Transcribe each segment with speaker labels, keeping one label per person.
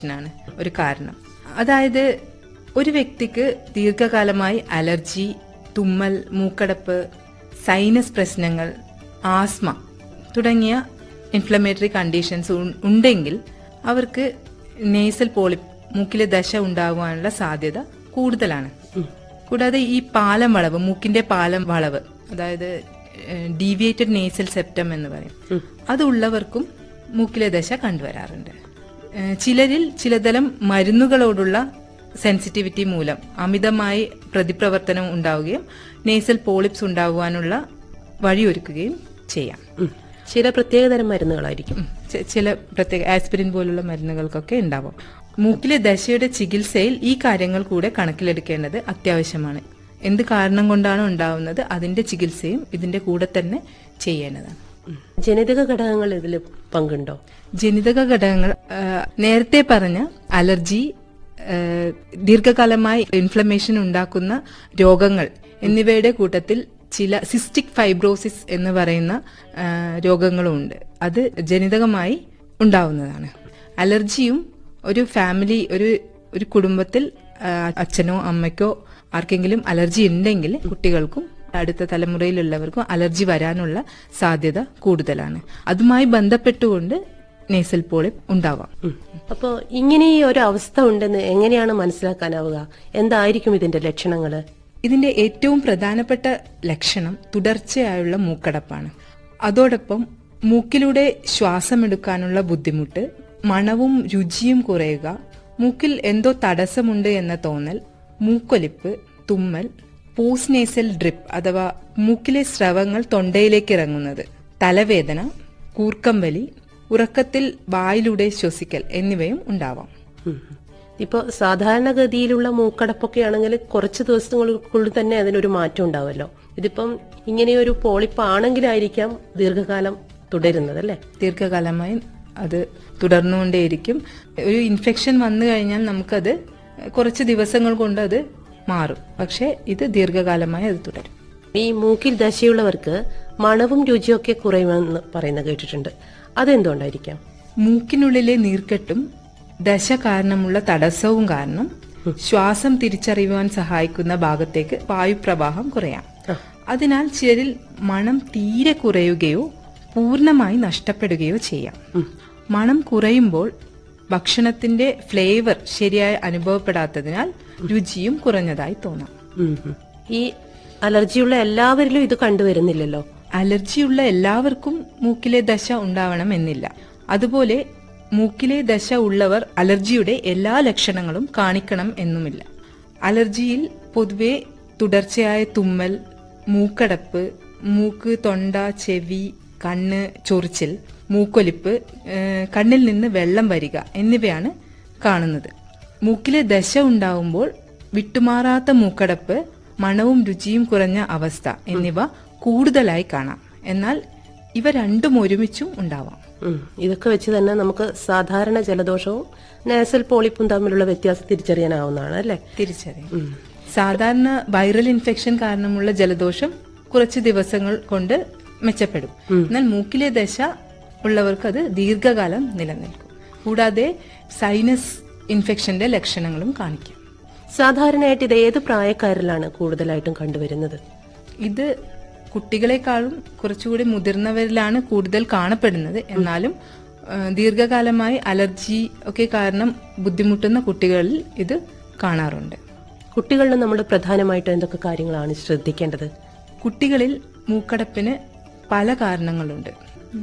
Speaker 1: ആണ് ഒരു കാരണം അതായത് ഒരു വ്യക്തിക്ക് ദീർഘകാലമായി അലർജി തുമ്മൽ മൂക്കടപ്പ് സൈനസ് പ്രശ്നങ്ങൾ ആസ്മ തുടങ്ങിയ ഇൻഫ്ലമേറ്ററി കണ്ടീഷൻസ് ഉണ്ടെങ്കിൽ അവർക്ക് നേസൽ പോളിപ്പ് മൂക്കിലെ ദശ ഉണ്ടാകുവാനുള്ള സാധ്യത കൂടുതലാണ് കൂടാതെ ഈ പാലം വളവ് മൂക്കിന്റെ പാലം വളവ് അതായത് ഡീവിയേറ്റഡ് നേസൽ സെപ്റ്റം എന്ന് പറയും അതുള്ളവർക്കും മൂക്കിലെ ദശ കണ്ടുവരാറുണ്ട് ഏഹ് ചിലരിൽ ചിലതരം മരുന്നുകളോടുള്ള സെൻസിറ്റിവിറ്റി മൂലം അമിതമായി പ്രതിപ്രവർത്തനം ഉണ്ടാവുകയും നേസൽ പോളിപ്സ് ഉണ്ടാകുവാനുള്ള വഴിയൊരുക്കുകയും ചെയ്യാം
Speaker 2: ഉം. ചില പ്രത്യേകതരം മരുന്നുകളായിരിക്കും
Speaker 1: ഉം. ചി- ചില പ്രത്യേക ആസ്പിരിൻ പോലുള്ള മരുന്നുകൾക്കൊക്കെ ഉണ്ടാവും മൂക്കിലെ ദശയുടെ ചികിത്സയിൽ ഈ കാര്യങ്ങൾ കൂടെ കണക്കിലെടുക്കേണ്ടത് അത്യാവശ്യമാണ് എന്ത് കാരണം കൊണ്ടാണോ ഉണ്ടാവുന്നത് അതിന്റെ ചികിത്സയും ഇതിന്റെ കൂടെ തന്നെ ചെയ്യേണ്ടതാണ്
Speaker 2: ഉം. ജനിതക ഘടകങ്ങൾ ഇതിൽ പങ്കുണ്ടോ
Speaker 1: ജനിതക ഘടകങ്ങൾ ആ, നേരത്തെ പറഞ്ഞ അലർജി ആ, ദീർഘകാലമായി ഇൻഫ്ലമേഷൻ ഉണ്ടാക്കുന്ന രോഗങ്ങൾ എന്നിവയുടെ കൂട്ടത്തിൽ ചില സിസ്റ്റിക് ഫൈബ്രോസിസ് എന്ന് പറയുന്ന ആ, രോഗങ്ങളുമുണ്ട് അത് ജനിതകമായി ഉണ്ടാവുന്നതാണ് അലർജിയും ഒരു ഫാമിലി ഒരു ഒരു കുടുംബത്തിൽ ആ, അച്ഛനോ അമ്മയ്ക്കോ ആർക്കെങ്കിലും അലർജി ഉണ്ടെങ്കിൽ കുട്ടികൾക്കും അടുത്ത തലമുറയിലുള്ളവർക്കും അലർജി വരാനുള്ള സാധ്യത കൂടുതലാണ് അതുമായി ബന്ധപ്പെട്ടുകൊണ്ട് നേസൽ പോളിപ്പ് ഉണ്ടാവാം
Speaker 2: ഉം. അപ്പോ ഇങ്ങനെ ഈ ഒരു അവസ്ഥ ഉണ്ടെന്ന് എങ്ങനെയാണ് മനസ്സിലാക്കാനാവുക എന്തായിരിക്കും ഇതിന്റെ ലക്ഷണങ്ങള്
Speaker 1: ഇതിന്റെ ഏറ്റവും പ്രധാനപ്പെട്ട ലക്ഷണം തുടർച്ചയായുള്ള മൂക്കടപ്പാണ് അതോടൊപ്പം മൂക്കിലൂടെ ശ്വാസമെടുക്കാനുള്ള ബുദ്ധിമുട്ട് മണവും രുചിയും കുറയുക മൂക്കിൽ എന്തോ തടസ്സമുണ്ട് എന്ന തോന്നൽ മൂക്കൊലിപ്പ് തുമ്മൽ പോസ്നേസൽ ഡ്രിപ്പ് അഥവാ മൂക്കിലെ സ്രവങ്ങൾ തൊണ്ടയിലേക്ക് ഇറങ്ങുന്നത് തലവേദന കൂർക്കം വലി ഉറക്കത്തിൽ വായിലൂടെ ശ്വസിക്കൽ എന്നിവയും ഉണ്ടാവാം
Speaker 2: ഉം. ഇപ്പോ സാധാരണഗതിയിലുള്ള മൂക്കടപ്പൊക്കെ ആണെങ്കിൽ കുറച്ച് ദിവസങ്ങൾക്കുള്ളിൽ തന്നെ അതിനൊരു മാറ്റം ഉണ്ടാവുമല്ലോ ഇതിപ്പം ഇങ്ങനെയൊരു പോളിപ്പ് ആണെങ്കിലായിരിക്കാം ദീർഘകാലം തുടരുന്നത് അല്ലേ
Speaker 1: ദീർഘകാലമായി അത് തുടർന്നുകൊണ്ടേയിരിക്കും ഒരു ഇൻഫെക്ഷൻ വന്നു കഴിഞ്ഞാൽ നമുക്കത് കുറച്ച് ദിവസങ്ങൾ കൊണ്ട് അത് മാറും പക്ഷേ ഇത് ദീർഘകാലമായി അത് തുടരും
Speaker 2: ഈ മൂക്കിൽ ദശയുള്ളവർക്ക് മണവും രുചിയൊക്കെ കുറയുമെന്ന് പറയുന്നത് കേട്ടിട്ടുണ്ട് അതെന്തുകൊണ്ടായിരിക്കാം
Speaker 1: മൂക്കിനുള്ളിലെ നീർക്കെട്ടും ദശ കാരണമുള്ള തടസ്സവും കാരണം ശ്വാസം തിരിച്ചറിയുവാൻ സഹായിക്കുന്ന ഭാഗത്തേക്ക് വായുപ്രവാഹം കുറയാം അതിനാൽ ചിലരിൽ മണം തീരെ കുറയുകയോ പൂർണ്ണമായി നഷ്ടപ്പെടുകയോ ചെയ്യാം മണം കുറയുമ്പോൾ ഭക്ഷണത്തിന്റെ ഫ്ലേവർ ശരിയായി അനുഭവപ്പെടാത്തതിനാൽ രുചിയും കുറഞ്ഞതായി തോന്നാം
Speaker 2: ഉം ഉം. ഈ അലർജിയുള്ള എല്ലാവരിലും ഇത് കണ്ടുവരുന്നില്ലല്ലോ
Speaker 1: അലർജിയുള്ള എല്ലാവർക്കും മൂക്കിലെ ദശ ഉണ്ടാവണം എന്നില്ല അതുപോലെ മൂക്കിലെ ദശ ഉള്ളവർ അലർജിയുടെ എല്ലാ ലക്ഷണങ്ങളും കാണിക്കണം എന്നുമില്ല അലർജിയിൽ പൊതുവെ തുടർച്ചയായ തുമ്മൽ മൂക്കടപ്പ് മൂക്ക് തൊണ്ട ചെവി കണ്ണ് ചൊറിച്ചിൽ മൂക്കൊലിപ്പ് ഏഹ്, കണ്ണിൽ നിന്ന് വെള്ളം വരിക എന്നിവയാണ് കാണുന്നത് മൂക്കിലെ ദശ ഉണ്ടാവുമ്പോൾ വിട്ടുമാറാത്ത മൂക്കടപ്പ് മണവും രുചിയും കുറഞ്ഞ അവസ്ഥ എന്നിവ കൂടുതലായി കാണാം എന്നാൽ ഇവ രണ്ടും ഒരുമിച്ചും ഉണ്ടാവാം
Speaker 2: ഉം. ഇതൊക്കെ വെച്ച് തന്നെ നമുക്ക് സാധാരണ ജലദോഷവും നാസൽ പോളിപ്പും തമ്മിലുള്ള വ്യത്യാസം തിരിച്ചറിയാനാവുന്നതാണ് അല്ലേ
Speaker 1: തിരിച്ചറിയാം സാധാരണ വൈറൽ ഇൻഫെക്ഷൻ കാരണമുള്ള ജലദോഷം കുറച്ച് ദിവസങ്ങൾ കൊണ്ട് മെച്ചപ്പെടും എന്നാൽ മൂക്കിലെ ദശ ഉള്ളവർക്ക് അത് ദീർഘകാലം നിലനിൽക്കും കൂടാതെ സൈനസ് ഇൻഫെക്ഷന്റെ ലക്ഷണങ്ങളും കാണിക്കും
Speaker 2: സാധാരണയായിട്ട് ഇത് ഏത് പ്രായക്കാരിലാണ് കൂടുതലായിട്ടും കണ്ടുവരുന്നത്
Speaker 1: ഇത് കുട്ടികളെക്കാളും കുറച്ചുകൂടി മുതിർന്നവരിലാണ് കൂടുതൽ കാണപ്പെടുന്നത് എന്നാലും ആ, ദീർഘകാലമായി അലർജി ഒക്കെ കാരണം ബുദ്ധിമുട്ടുന്ന കുട്ടികളിൽ ഇത് കാണാറുണ്ട്
Speaker 2: കുട്ടികളിൽ നമ്മൾ പ്രധാനമായിട്ടും എന്തൊക്കെ കാര്യങ്ങളാണ് ശ്രദ്ധിക്കേണ്ടത്
Speaker 1: കുട്ടികളിൽ മൂക്കടപ്പിന് പല കാരണങ്ങളുണ്ട്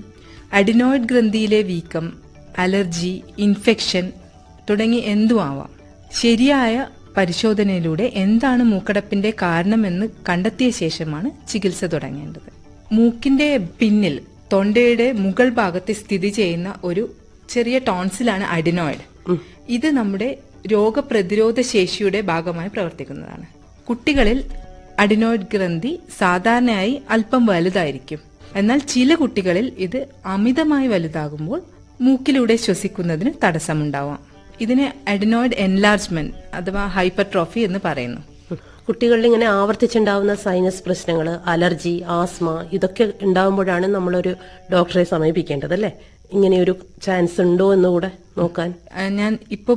Speaker 1: അഡിനോയിഡ് ഗ്രന്ഥിയിലെ വീക്കം അലർജി ഇൻഫെക്ഷൻ തുടങ്ങി എന്തും ആവാം ശരിയായ പരിശോധനയിലൂടെ എന്താണ് മൂക്കടപ്പിന്റെ കാരണമെന്ന് കണ്ടെത്തിയ ശേഷമാണ് ചികിത്സ തുടങ്ങേണ്ടത് മൂക്കിന്റെ പിന്നിൽ തൊണ്ടയുടെ മുകൾ ഭാഗത്ത് സ്ഥിതി ചെയ്യുന്ന ഒരു ചെറിയ ടോൺസിലാണ് അഡിനോയിഡ് ഇത് നമ്മുടെ രോഗപ്രതിരോധ ശേഷിയുടെ ഭാഗമായി പ്രവർത്തിക്കുന്നതാണ് കുട്ടികളിൽ അഡിനോയിഡ് ഗ്രന്ഥി സാധാരണയായി അല്പം വലുതായിരിക്കും എന്നാൽ ചില കുട്ടികളിൽ ഇത് അമിതമായി വലുതാകുമ്പോൾ മൂക്കിലൂടെ ശ്വസിക്കുന്നതിന് തടസ്സമുണ്ടാവാം ഇതിനെ അഡിനോയിഡ് എൻലാർജ്മെന്റ് അഥവാ ഹൈപ്പർട്രോഫി എന്ന് പറയുന്നു
Speaker 2: ഉം. കുട്ടികളിൽ ഇങ്ങനെ ആവർത്തിച്ചുണ്ടാവുന്ന സൈനസ് പ്രശ്നങ്ങൾ അലർജി ആസ്മ ഇതൊക്കെ ഉണ്ടാവുമ്പോഴാണ് നമ്മളൊരു ഡോക്ടറെ സമീപിക്കേണ്ടത് അല്ലേ ഇങ്ങനെയൊരു ചാൻസ് ഉണ്ടോ എന്നുകൂടെ നോക്കാൻ
Speaker 1: ആ, ഞാൻ ഇപ്പൊ